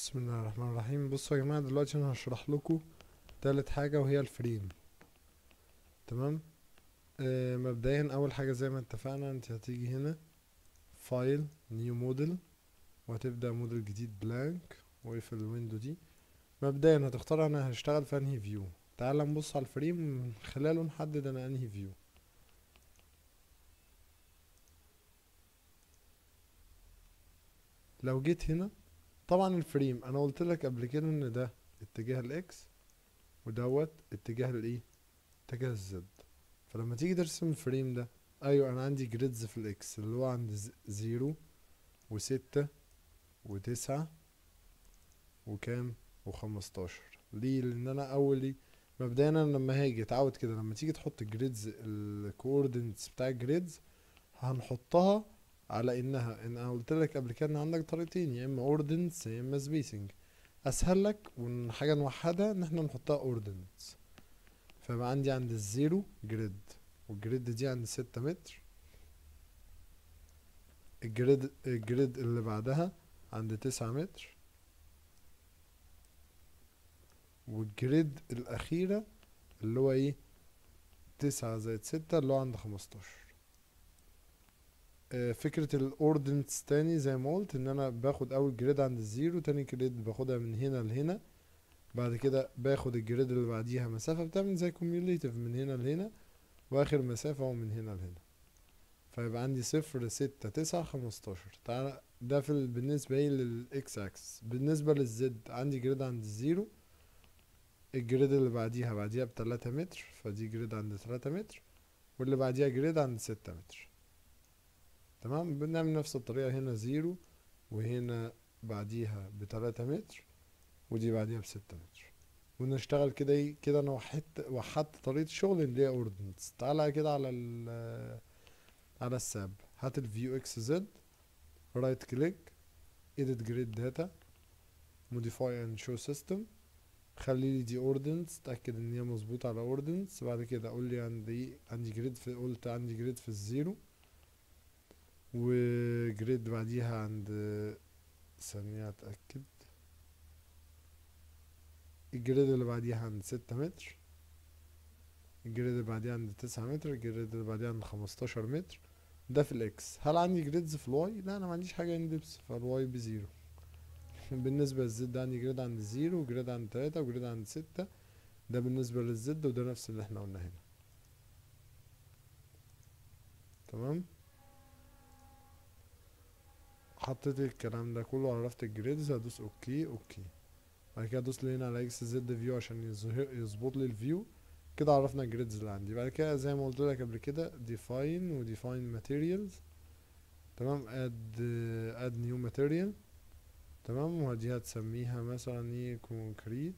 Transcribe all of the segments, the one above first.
بسم الله الرحمن الرحيم بصوا يا جماعة دلوقتي انا هشرح لكم تالت حاجة وهي الفريم تمام آه مبدئيا اول حاجة زي ما اتفقنا انت هتيجي هنا فايل نيو موديل وهتبدأ موديل جديد بلانك واقفل الويندو دي مبدئيا هتختار انا هشتغل في انهي فيو تعال نبص على الفريم من خلاله نحدد انا انهي فيو لو جيت هنا طبعا الفريم انا قلت لك قبل كده ان ده اتجاه الاكس ودوت اتجاه الايه اتجاه الزد فلما تيجي ترسم الفريم ده ايوه انا عندي جريدز في الاكس اللي هو عند ز- زيرو وستة وتسعة وكام وخمستاشر ليه لان انا اولي مبدئيا انا لما هاجي اتعود كده لما تيجي تحط جريدز الكوردينتس بتاع الجريدز هنحطها على انها ان انا قلت لك قبل كده ان عندك طريقتين يا اما اوردنس يا اما سبيسنج اسهل لك وحاجه نوحدها ان احنا نحطها اوردنس فيبقى عندي عند الزيرو جريد والجريد دي عند ستة متر الجريد الجريد اللي بعدها عند تسعة متر والجريد الأخيرة اللي هو ايه تسعة زائد ستة اللي هو عند خمستاشر آه، فكرة الاوردنس تاني زي ما قلت ان انا باخد اول جريد عند الزيرو تاني جريد باخدها من هنا لهنا بعد كده باخد الجريد اللي بعديها مسافة بتعمل زي كوميوليتيف من هنا لهنا واخر مسافة هو من هنا لهنا فيبقى عندي صفر ستة تسعة خمستاشر تعالى ده في ال- بالنسبة لي للاكس اكس بالنسبة للزد عندي جريد عند الزيرو الجريد اللي بعديها بعديها بتلاتة متر فدي جريد عند تلاتة متر واللي بعديها جريد عند ستة متر تمام بنعمل نفس الطريقة هنا زيرو وهنا بعديها بتلاتة متر ودي بعديها بستة متر ونشتغل كده ايه كده انا وحدت وحدت طريقة الشغل اللي هي اوردنس تعالى كده على ال على الساب هات الفيو اكس زد رايت كليك edit grid data modify and show system خلي لي دي اوردنس تأكد ان هي مظبوطة على اوردنس بعد كده قول لي عندي عندي جريد في قلت عندي جريد في الزيرو وجريد بعديها عند ثانية اتأكد الجريد اللي بعديها عند ستة متر الجريد اللي بعديها عند تسعة متر الجريد اللي بعديها عند خمستاشر متر ده في الاكس هل عندي جريدز في الواي لا انا ما عنديش حاجة اندبس فالواي بزيرو بالنسبة للزد عندي جريد عند زيرو وجريد عند تلاتة وجريد عند ستة ده بالنسبة للزد وده نفس اللي احنا قلنا هنا تمام حطيت الكلام ده كله عرفت الجريدز هدوس اوكي اوكي بعد كده ادوس لي هنا على اكس زد فيو عشان يظهر يظبط لي الفيو كده عرفنا الجريدز اللي عندي بعد كده زي ما قلت لك قبل كده define و define materials تمام add add new material تمام ودي هتسميها مثلا ايه كونكريت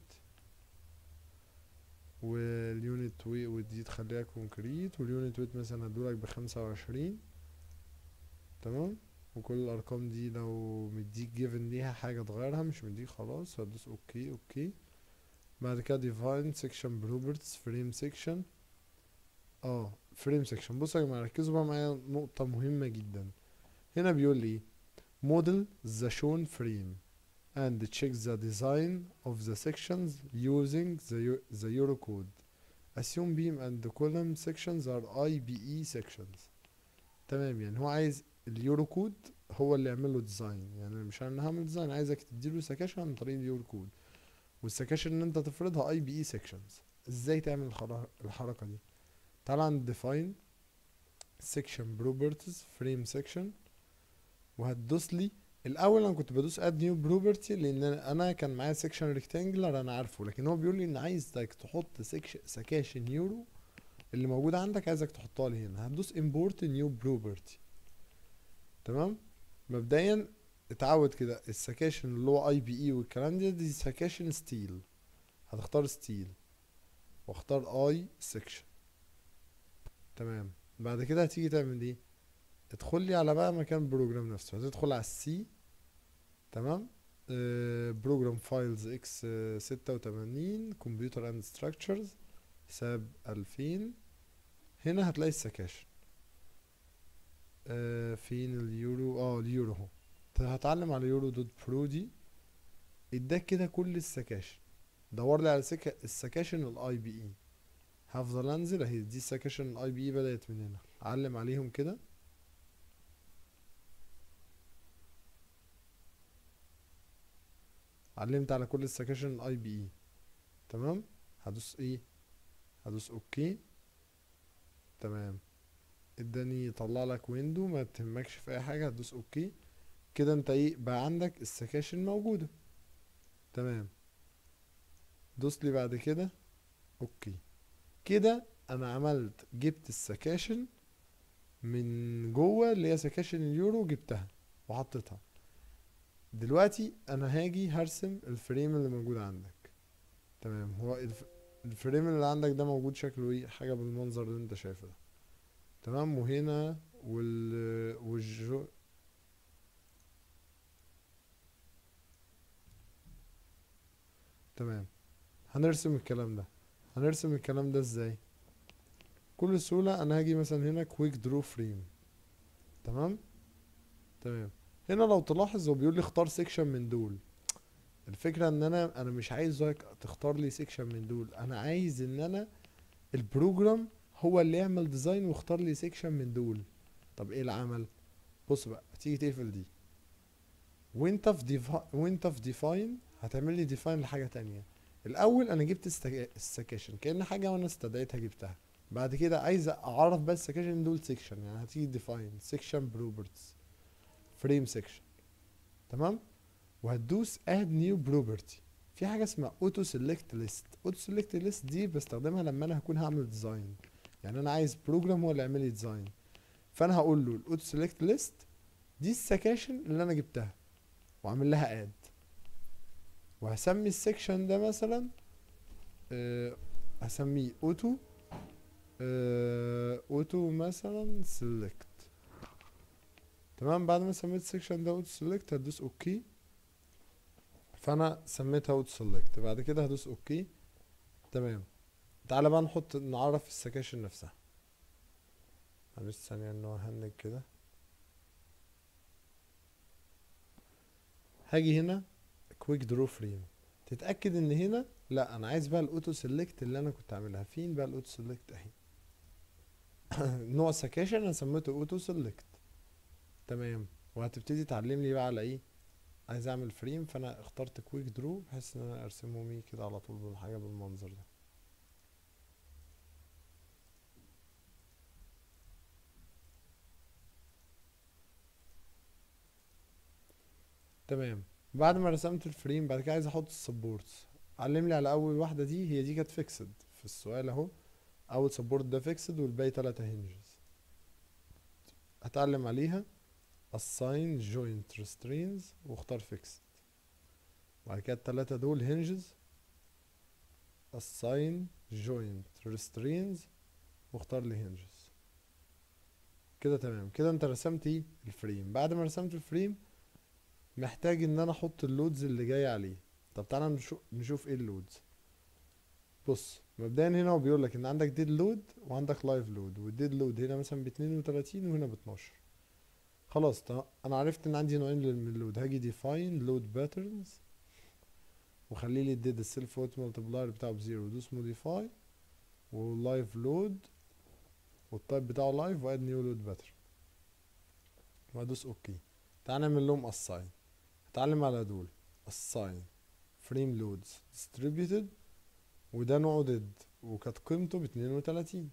واليونت وي ودي تخليها كونكريت واليونت ويت مثلا هدولك بخمسة وعشرين تمام وكل الارقام دي لو مديك جيفن ليها حاجة تغيرها مش مديك خلاص هتدوس اوكي اوكي بعد كده define section properties frame section اه frame section بصوا يا جماعة ركزوا بقى معايا نقطة مهمة جدا هنا بيقول لي model the shown frame and check the design of the sections using the, Eu- the Eurocode. Assume beam and column sections are IBE sections. تمام يعني هو عايز اليورو كود هو اللي يعمل له ديزاين يعني مش انا هعمل ديزاين عايزك تديله سكاشن عن طريق اليورو كود والسكاشن اللي انت تفرضها اي بي اي سيكشنز ازاي تعمل الخرا- الحركه دي تعال عند define section properties frame section وهتدوس لي الاول انا كنت بدوس اد نيو بروبرتي لان انا أنا كان معايا سيكشن ريكتانجلر انا عارفه لكن هو بيقول لي ان عايزك تحط سكش سكاشن يورو اللي موجوده عندك عايزك تحطها لي هنا هتدوس امبورت نيو بروبرتي تمام مبدئيا اتعود كده السكاشن اللي هو اي بي اي والكلام ده دي سكاشن ستيل هتختار ستيل واختار اي سكشن تمام بعد كده هتيجي تعمل ايه ادخل لي على بقى مكان البروجرام نفسه هتدخل على السي تمام بروجرام فايلز اكس ستة وتمانين كمبيوتر اند ستراكشرز ساب الفين هنا هتلاقي السكاشن آه فين اليورو اه اليورو اهو هتعلم على يورو دوت برو دي اداك كده كل السكاشن دور لي على سكة السكاشن الاي بي اي هفضل انزل اهي دي السكاشن الاي بي اي بدأت من هنا علم عليهم كده علمت على كل السكاشن الاي بي اي تمام هدوس ايه هدوس اوكي تمام اداني يطلع لك ويندو ما تهمكش في اي حاجه هتدوس اوكي كده انت ايه بقى عندك السكاشن موجوده تمام دوس لي بعد كده اوكي كده انا عملت جبت السكاشن من جوه اللي هي سكاشن اليورو جبتها وحطيتها دلوقتي انا هاجي هرسم الفريم اللي موجود عندك تمام هو الف... الفريم اللي عندك ده موجود شكله ايه حاجه بالمنظر اللي انت شايفه ده تمام وهنا وال والجو تمام هنرسم الكلام ده هنرسم الكلام ده ازاي بكل سهولة انا هاجي مثلا هنا كويك درو فريم تمام تمام هنا لو تلاحظ هو بيقول لي اختار سيكشن من دول الفكرة ان انا انا مش عايزك تختار لي سيكشن من دول انا عايز ان انا البروجرام هو اللي يعمل ديزاين واختار لي سيكشن من دول طب ايه العمل بص بقى تيجي تقفل دي وانت في ديفا... وانت في ديفاين هتعمل لي ديفاين لحاجه تانية الاول انا جبت السك... السكاشن كأن حاجه وانا استدعيتها جبتها بعد كده عايز اعرف بس السكاشن دول سيكشن يعني هتيجي ديفاين سيكشن بروبرتيز فريم سيكشن تمام وهتدوس اد نيو بروبرتي في حاجه اسمها اوتو سيلكت ليست اوتو سيلكت ليست دي بستخدمها لما انا هكون هعمل ديزاين يعني انا عايز بروجرام هو اللي يعمل لي ديزاين فانا هقول له الاوتو سيلكت ليست دي السكاشن اللي انا جبتها واعمل لها اد وهسمي السكشن ده مثلا آه هسميه اوتو آه اوتو مثلا سيلكت تمام بعد ما سميت السكشن ده اوتو سيلكت هدوس اوكي فانا سميتها اوتو سيلكت بعد كده هدوس اوكي تمام تعالى بقى نحط نعرف السكاشن نفسها معلش ثانية ان هو هنج كده هاجي هنا كويك درو فريم تتأكد ان هنا لا انا عايز بقى الاوتو سيلكت اللي انا كنت عاملها فين بقى الاوتو سيلكت اهي نوع سكاشن انا سميته اوتو سيلكت تمام وهتبتدي تعلم لي بقى على ايه عايز اعمل فريم فانا اخترت كويك درو بحيث ان انا ارسمهم ايه كده على طول بالحاجه بالمنظر ده تمام بعد ما رسمت الفريم بعد كده عايز احط السبورتس علم لي على اول واحده دي هي دي كانت فيكسد في السؤال اهو اول سبورت ده فيكسد والباقي تلاتة هنجز هتعلم عليها assign joint restraints واختار fixed بعد كده التلاتة دول hinges assign joint restraints واختار لي hinges كده تمام كده انت رسمت ايه الفريم بعد ما رسمت الفريم محتاج ان انا احط اللودز اللي جاي عليه طب تعالى نشوف نشوف ايه اللودز بص مبدئيا هنا هو بيقول لك ان عندك ديد لود وعندك لايف لود والديد لود هنا مثلا ب 32 وهنا ب 12 خلاص طب انا عرفت ان عندي نوعين من اللود هاجي ديفاين لود باترنز وخلي لي الديد السيلف ويت ملتبلاير بتاعه بزيرو ودوس موديفاي ولايف لود والتايب بتاعه لايف واد نيو لود باترن وادوس اوكي تعال نعمل لهم اساين هتعلم على دول assign frame loads distributed وده نوعه ديد وكانت قيمته باتنين وتلاتين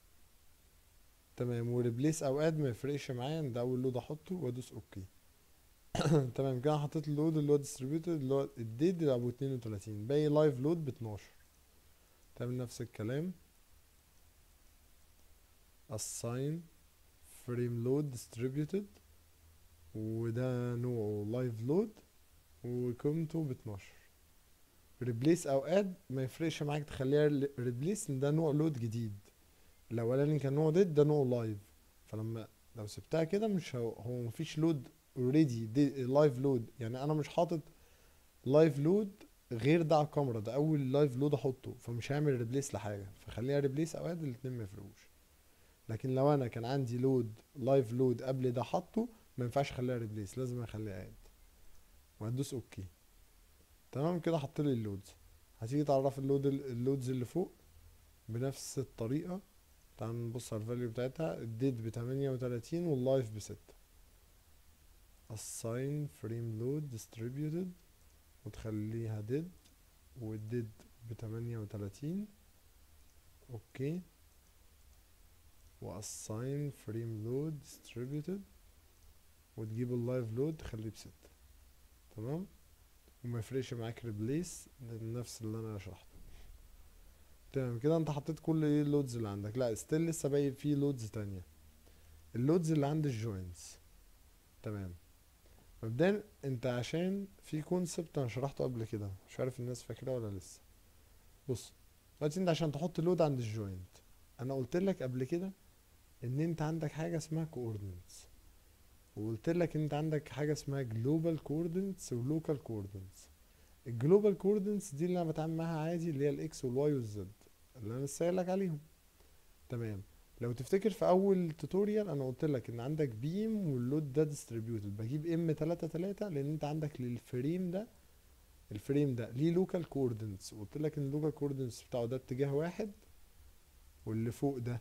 تمام وريبليس او اد ما يفرقش معايا ده اول لود احطه وادوس اوكي تمام كده حطيت اللود اللي هو distributed اللي هو الديد اللي ابو اتنين وتلاتين باقي لايف لود باتناشر تعمل نفس الكلام assign frame load distributed وده نوعه لايف لود وقيمته ب 12 ريبليس او اد ما يفرقش معاك تخليها ريبليس ان ده نوع لود جديد الاولاني كان نوع ديد ده نوع لايف فلما لو سبتها كده مش هو, هو مفيش لود اوريدي لايف لود يعني انا مش حاطط لايف لود غير ده على الكاميرا ده اول لايف لود احطه فمش هعمل ريبليس لحاجه فخليها ريبليس او اد الاتنين ما يفرقوش لكن لو انا كان عندي لود لايف لود قبل ده حاطه ما ينفعش اخليها ريبليس لازم اخليها اد وهندوس اوكي تمام كده حط لي اللودز هتيجي تعرف اللود اللودز اللي فوق بنفس الطريقة تعال نبص على الفاليو بتاعتها الديد بتمانية وتلاتين واللايف بستة assign frame load distributed وتخليها ديد والديد بتمانية وتلاتين اوكي و assign frame load distributed وتجيب اللايف لود تخليه بستة تمام وما يفرقش معاك ريبليس نفس اللي انا شرحته تمام كده انت حطيت كل ايه اللودز اللي عندك لا ستيل لسه باقي فيه لودز تانية اللودز اللي عند الجوينتس تمام مبدئيا انت عشان في كونسبت انا شرحته قبل كده مش عارف الناس فاكراه ولا لسه بص دلوقتي انت عشان تحط لود عند الجوينت انا قلت لك قبل كده ان انت عندك حاجه اسمها كوردينتس وقلت لك انت عندك حاجه اسمها جلوبال كوردينتس ولوكال كوردينتس الجلوبال كوردينتس دي اللي انا بتعامل معاها عادي اللي هي الاكس والواي والزد اللي انا لسه قايل لك عليهم تمام لو تفتكر في اول توتوريال انا قلت لك ان عندك بيم واللود ده ديستريبيوتد بجيب ام 3 3 لان انت عندك للفريم ده الفريم ده ليه لوكال كوردينتس وقلت لك ان اللوكال كوردينتس بتاعه ده اتجاه واحد واللي فوق ده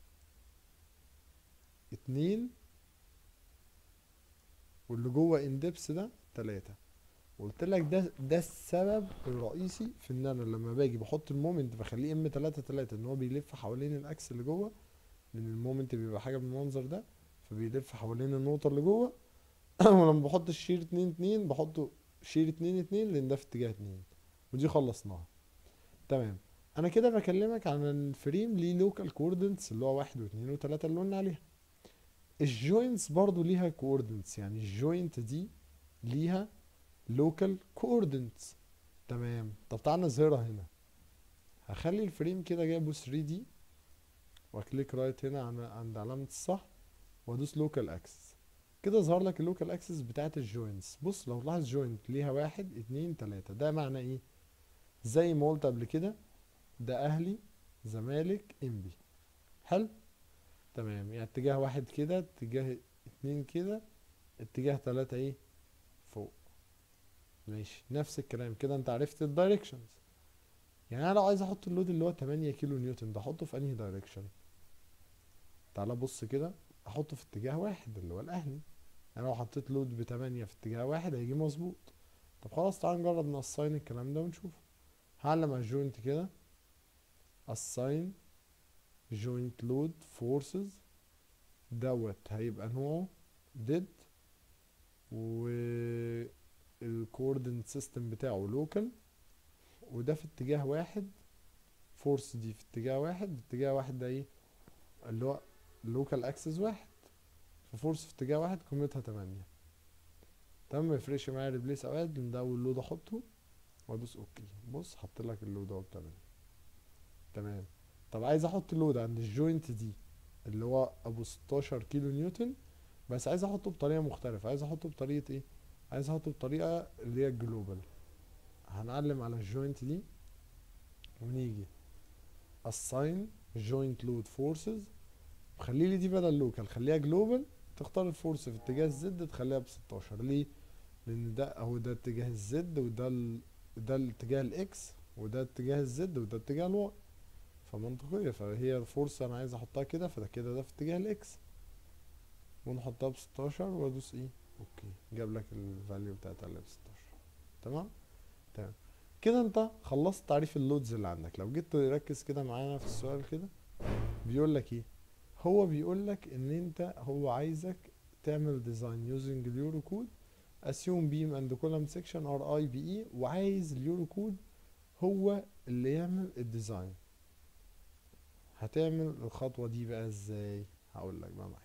اتنين واللي جوه اندبس ده تلاتة قلت لك ده ده السبب الرئيسي في ان انا لما باجي بحط المومنت بخليه ام 3 3 ان هو بيلف حوالين الاكس اللي جوه لان المومنت بيبقى حاجه بالمنظر ده فبيلف حوالين النقطه اللي جوه ولما بحط الشير 2 2 بحطه شير 2 2 لان ده في اتجاه 2 ودي خلصناها تمام انا كده بكلمك عن الفريم ليه لوكال كوردينتس اللي هو واحد واثنين وثلاثة اللي قلنا عليها الجوينتس برضو ليها كوردينتس يعني الجوينت دي ليها لوكال كوردينتس تمام طب تعالى نظهرها هنا هخلي الفريم كده جايبه 3 دي واكليك رايت هنا عن- عند علامة الصح وادوس لوكال اكسس كده ظهر لك اللوكال اكسس بتاعت الجوينتس بص لو لاحظ جوينت ليها واحد اتنين تلاتة ده معنى ايه زي ما قلت قبل كده ده اهلي زمالك انبي حلو تمام يعني اتجاه واحد كده اتجاه اتنين كده اتجاه تلاتة ايه فوق ماشي نفس الكلام كده انت عرفت الدايركشنز يعني انا لو عايز احط اللود اللي هو 8 كيلو نيوتن ده احطه في انهي دايركشن تعالى بص كده احطه في اتجاه واحد اللي هو الاهلي انا لو حطيت لود ب 8 في اتجاه واحد هيجي مظبوط طب خلاص تعالى نجرب نأساين الكلام ده ونشوف هعلم على الجوينت كده assign joint load forces دوت هيبقى نوعه did و الكوردينت سيستم بتاعه local وده في اتجاه واحد فورس دي في اتجاه واحد اتجاه واحد ده ايه اللي هو لوكال اكسس واحد ففورس في اتجاه واحد قيمتها تمانية تمام ميفرقش معايا ريبليس اوقات لان ده اول لود احطه وادوس اوكي بص حط لك اللود اهو بتمانية تمام طب عايز احط لود عند الجوينت دي اللي هو ابو 16 كيلو نيوتن بس عايز احطه بطريقه مختلفه عايز احطه بطريقه ايه عايز احطه بطريقه اللي هي الجلوبال هنعلم على الجوينت دي ونيجي assign joint load forces وخلي لي دي بدل لوكال خليها جلوبال تختار الفورس في اتجاه الزد تخليها ب 16 ليه لان ده اهو ده اتجاه الزد وده ال... ده الاتجاه الاكس وده اتجاه الزد وده اتجاه الواي فمنطقية فهي الفورس انا عايز احطها كده فده كده ده في اتجاه الاكس ونحطها ب 16 وادوس ايه اوكي جاب لك الفاليو بتاعتها اللي ب 16 تمام تمام كده انت خلصت تعريف اللودز اللي عندك لو جيت تركز كده معانا في السؤال كده بيقول لك ايه هو بيقول لك ان انت هو عايزك تعمل ديزاين يوزنج اليورو كود assume beam and column section are IBE وعايز اليورو كود هو اللي يعمل الديزاين هتعمل الخطوة دي بقى ازاي هقول لك بقى معايا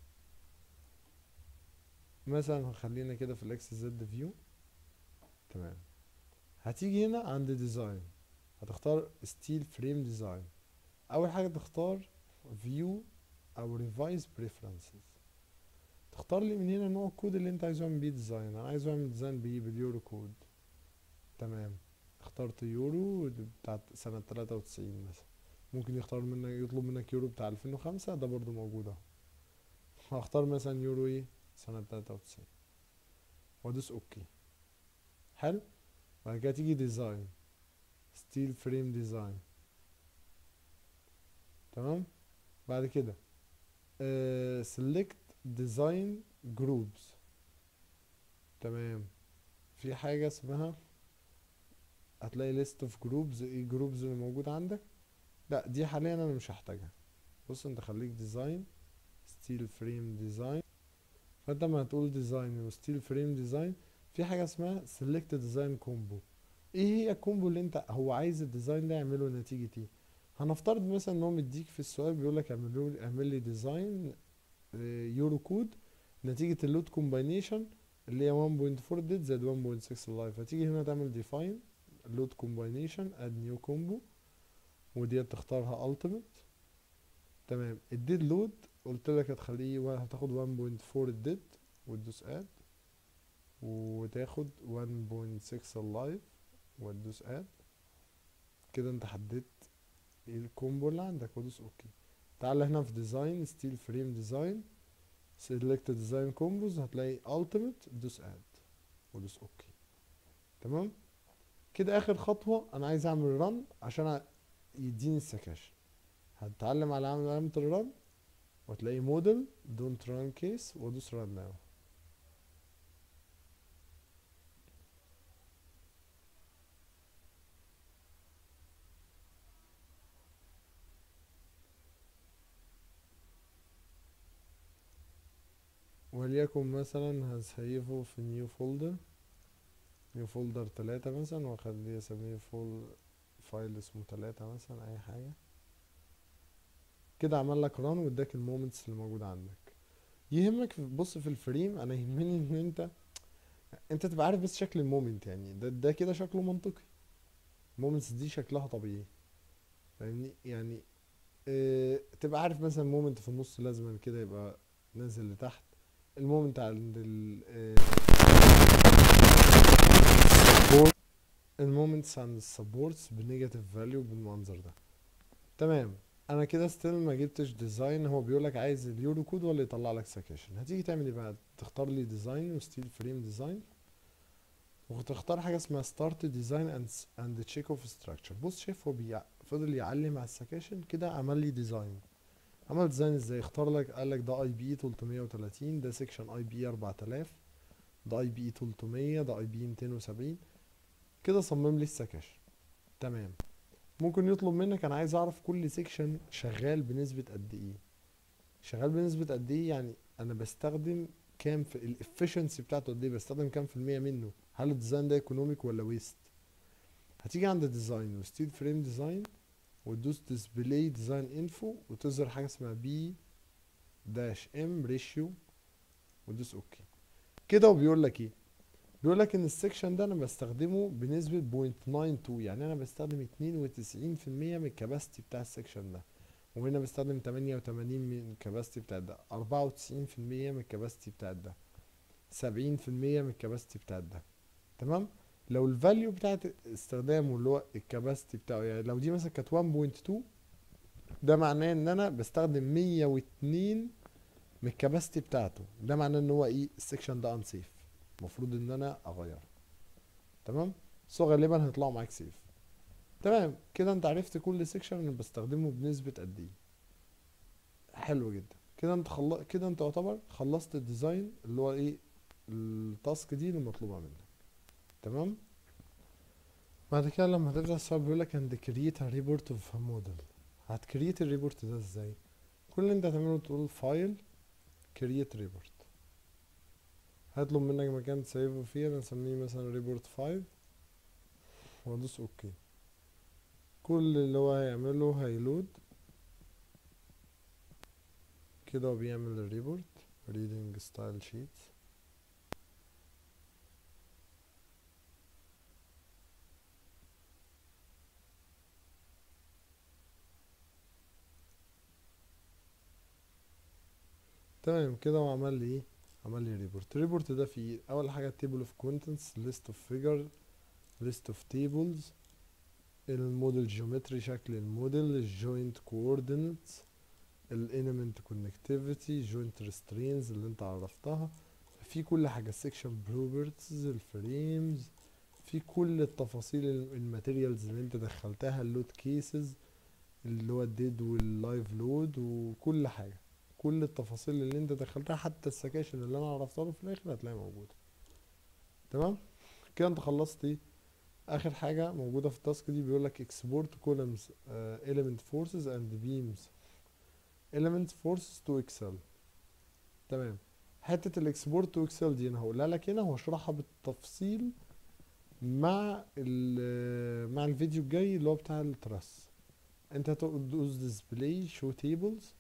مثلا خلينا كده في الاكس زد فيو تمام هتيجي هنا عند ديزاين هتختار ستيل فريم ديزاين اول حاجة تختار فيو او ريفايز بريفرنسز تختار لي من هنا نوع الكود اللي انت عايز اعمل بيه ديزاين انا عايز اعمل ديزاين بيه باليورو كود تمام اخترت يورو بتاعت سنة تلاتة وتسعين مثلا ممكن يختار منك يطلب منك يورو بتاع الفين وخمسة ده برضو موجود اهو هختار مثلا يورو ايه سنة تلاتة وتسعين وادوس اوكي حلو بعد كده تيجي ديزاين ستيل فريم ديزاين تمام بعد كده سيلكت ديزاين جروبز تمام في حاجة اسمها هتلاقي list of groups ايه جروبز اللي موجودة عندك لا دي حاليا انا مش هحتاجها بص انت خليك ديزاين ستيل فريم ديزاين فانت ما هتقول ديزاين وستيل فريم ديزاين في حاجة اسمها select ديزاين كومبو ايه هي الكومبو اللي انت هو عايز الديزاين ده يعمله نتيجة ايه هنفترض مثلا ان هو مديك في السؤال بيقول لك اعمل لي اعمل لي ديزاين يورو كود نتيجة اللود كومباينيشن اللي هي 1.4 ديت زائد 1.6 لايف هتيجي هنا تعمل ديفاين لود كومباينيشن اد نيو كومبو ودي تختارها ultimate تمام الديد لود قلت لك هتخليه و- هتاخد 1.4 الديد وتدوس اد وتاخد 1.6 اللايف وتدوس اد كده انت حددت ايه الكومبو اللي عندك ودوس اوكي تعال هنا في ديزاين ستيل فريم ديزاين سيلكت ديزاين كومبوز هتلاقي ultimate دوس اد ودوس اوكي تمام كده اخر خطوة انا عايز اعمل رن عشان يديني السكاشن هتعلم على عمل علامة الرن وتلاقي موديل دونت ران كيس وادوس ران ناو وليكن مثلا هسيفه في نيو فولدر نيو فولدر تلاتة مثلا واخليه اسميه فول فايل اسمه تلاتة مثلا اي حاجة كده عمل لك ران واداك المومنتس اللي موجودة عندك يهمك في- بص في الفريم انا يهمني ان انت انت تبقى عارف بس شكل المومنت يعني ده ده كده شكله منطقي المومنتس دي شكلها طبيعي فاهمني يعني اه تبقى عارف مثلا مومنت في النص لازما كده يبقى نازل لتحت المومنت عند ال support المومنتس عند السبورتس بنيجاتيف فاليو بالمنظر ده تمام انا كده ستيل ما جبتش ديزاين هو بيقول لك عايز اليورو كود ولا يطلع لك سكاشن هتيجي تعمل ايه بقى تختار لي ديزاين وستيل فريم ديزاين وتختار حاجه اسمها ستارت ديزاين اند اند تشيك اوف ستراكشر بص شايف هو بيع... فضل يعلم على السكاشن كده عمل لي ديزاين عمل ديزاين ازاي اختار لك قال لك ده اي بي 330 ده سيكشن اي بي 4000 ده اي بي 300 ده اي بي 270 كده صمم لي السكاشن تمام ممكن يطلب منك انا عايز اعرف كل سيكشن شغال بنسبة قد ايه شغال بنسبة قد ايه يعني انا بستخدم كام في الافشنسي بتاعته قد ايه بستخدم كام في المية منه هل الديزاين ده ايكونوميك ولا ويست هتيجي عند ديزاين وستيل فريم ديزاين وتدوس ديسبلاي ديزاين انفو وتظهر حاجة اسمها بي داش ام ريشيو وتدوس اوكي كده وبيقول لك ايه بيقول لك ان السكشن ده انا بستخدمه بنسبة 0.92 يعني انا بستخدم 92% من الكباستي بتاع السكشن ده وهنا بستخدم 88 من الكباستي بتاع ده 94% من الكباستي بتاع ده 70% من الكباستي بتاع ده تمام لو الفاليو بتاعت استخدامه اللي هو الكباستي بتاعه يعني لو دي مثلا كانت 1.2 ده معناه ان انا بستخدم 102 من الكباستي بتاعته ده معناه ان هو ايه السكشن ده انسيف المفروض ان انا اغيره تمام سو غالبا هيطلعوا معاك سيف تمام كده انت عرفت كل سيكشن انا بستخدمه بنسبة قد ايه حلو جدا كده انت خل... كده انت يعتبر خلصت الديزاين اللي هو ايه التاسك دي اللي مطلوبة منك تمام بعد كده لما تفتح السؤال بيقول لك and create a report of a model هتكريت الريبورت ده ازاي كل اللي انت هتعمله تقول فايل create report هيطلب منك مكان تسيفه فيه انا اسميه مثلا ريبورت 5 وادوس اوكي كل اللي هو هيعمله هيلود كده هو بيعمل الريبورت reading style sheets تمام كده هو عمل لي ايه عمل لي ريبورت الريبورت ده فيه اول حاجه تيبل اوف كونتنتس ليست اوف فيجر ليست اوف تيبلز الموديل جيومتري شكل الموديل الجوينت كوردينتس الانيمنت كونكتيفيتي جوينت ريسترينز اللي انت عرفتها في كل حاجه سيكشن بروبرتيز الفريمز في كل التفاصيل الماتيريالز اللي انت دخلتها اللود كيسز اللي هو الديد واللايف لود وكل حاجه كل التفاصيل اللي انت دخلتها حتى السكاشن اللي انا عرفتها له في الاخر هتلاقيها موجوده تمام كده انت خلصت ايه اخر حاجه موجوده في التاسك دي بيقول لك export columns uh, element forces and beams element forces to excel تمام حته الاكسبورت تو اكسل دي انا هقولها لك هنا وهشرحها بالتفصيل مع ال مع الفيديو الجاي اللي هو بتاع التراس انت هتدوس ديسبلاي شو تيبلز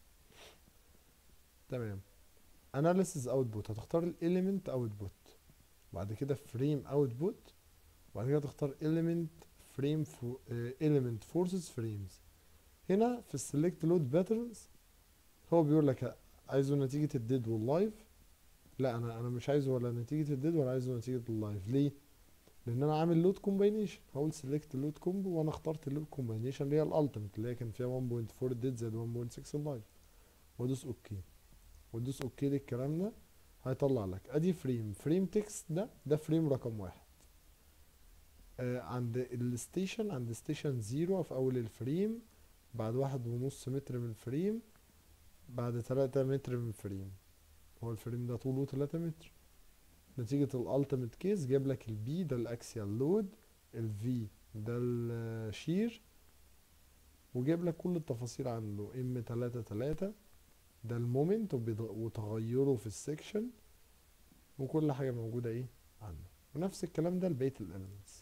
تمام اناليسيز اوتبوت هتختار الاليمنت اوتبوت بعد كده فريم اوتبوت وبعد كده تختار element frame for uh, element forces frames هنا في السلكت لود باترنز هو بيقول لك عايزه نتيجة الديد واللايف لا انا انا مش عايزه ولا نتيجة الديد ولا عايزه نتيجة اللايف ليه؟ لان انا عامل لود كومباينيشن هقول سيلكت لود كومبو وانا اخترت اللود كومباينيشن اللي هي الالتيميت اللي هي كان فيها 1.4 ديد زائد 1.6 اللايف وادوس اوكي وادوس اوكي للكلام ده هيطلع لك ادي فريم فريم تكست ده ده فريم رقم واحد آه عند الستيشن عند ستيشن زيرو في اول الفريم بعد واحد ونص متر من الفريم بعد تلاتة متر من الفريم هو الفريم ده طوله تلاتة متر نتيجة الالتيميت كيس جاب لك البي ده الاكسيال لود الفي ده الشير وجاب لك كل التفاصيل عنه ام تلاتة تلاتة ده المومنت وتغيره في السكشن وكل حاجة موجودة ايه عنه ونفس الكلام ده لبقية الاليمنتس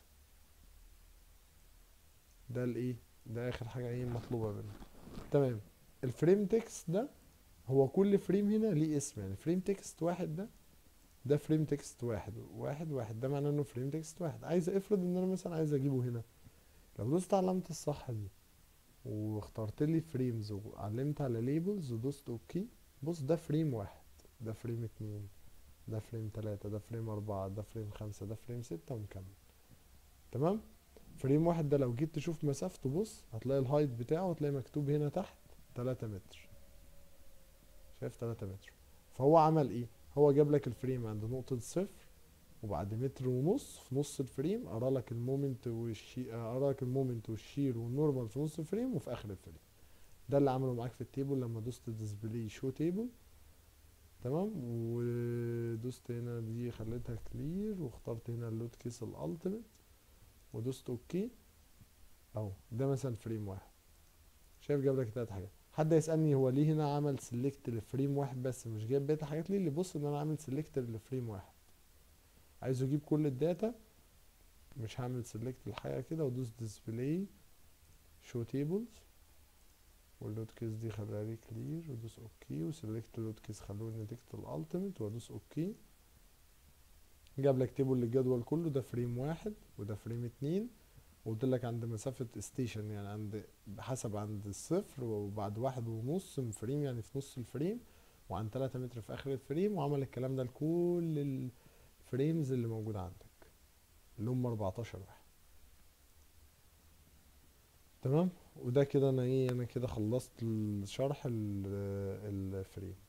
ده الايه ده اخر حاجة ايه مطلوبة منه تمام الفريم تكست ده هو كل فريم هنا ليه اسم يعني فريم تكست واحد ده ده فريم تكست واحد واحد واحد ده معناه انه فريم تكست واحد عايز افرض ان انا مثلا عايز اجيبه هنا لو دوست على علامة الصح دي واخترت لي فريمز وعلمت على ليبلز ودوست اوكي بص ده فريم واحد ده فريم اتنين ده فريم تلاتة ده فريم اربعة ده فريم خمسة ده فريم ستة ومكمل تمام فريم واحد ده لو جيت تشوف مسافته بص هتلاقي الهايت بتاعه هتلاقي مكتوب هنا تحت تلاتة متر شايف تلاتة متر فهو عمل ايه هو جاب لك الفريم عند نقطة صفر وبعد متر ونص في نص الفريم قرا لك المومنت والشي قرا لك المومنت والشير والنورمال في نص الفريم وفي اخر الفريم ده اللي عمله معاك في التيبل لما دوست ديسبلاي شو تيبل تمام ودوست هنا دي خليتها كلير واخترت هنا اللود كيس الالتيميت ودوست اوكي اهو ده مثلا فريم واحد شايف جاب لك تلات حاجات حد يسالني هو ليه هنا عمل سيلكت لفريم واحد بس مش جايب بقيه الحاجات ليه اللي بص ان انا عامل سيلكت لفريم واحد عايز اجيب كل الداتا مش هعمل سيلكت الحاجه كده وادوس ديسبلاي شو تيبلز واللود كيس دي خليها لي كلير وادوس اوكي وسيلكت لود كيس خلوني نتيجه الالتيميت وادوس اوكي جاب لك تيبل للجدول كله ده فريم واحد وده فريم اتنين وقلت لك عند مسافة ستيشن يعني عند حسب عند الصفر وبعد واحد ونص من فريم يعني في نص الفريم وعند تلاتة متر في اخر الفريم وعمل الكلام ده لكل الفريمز اللي موجودة عندك اللي هم 14 واحد تمام وده كده انا ايه انا كده خلصت الشرح الفريم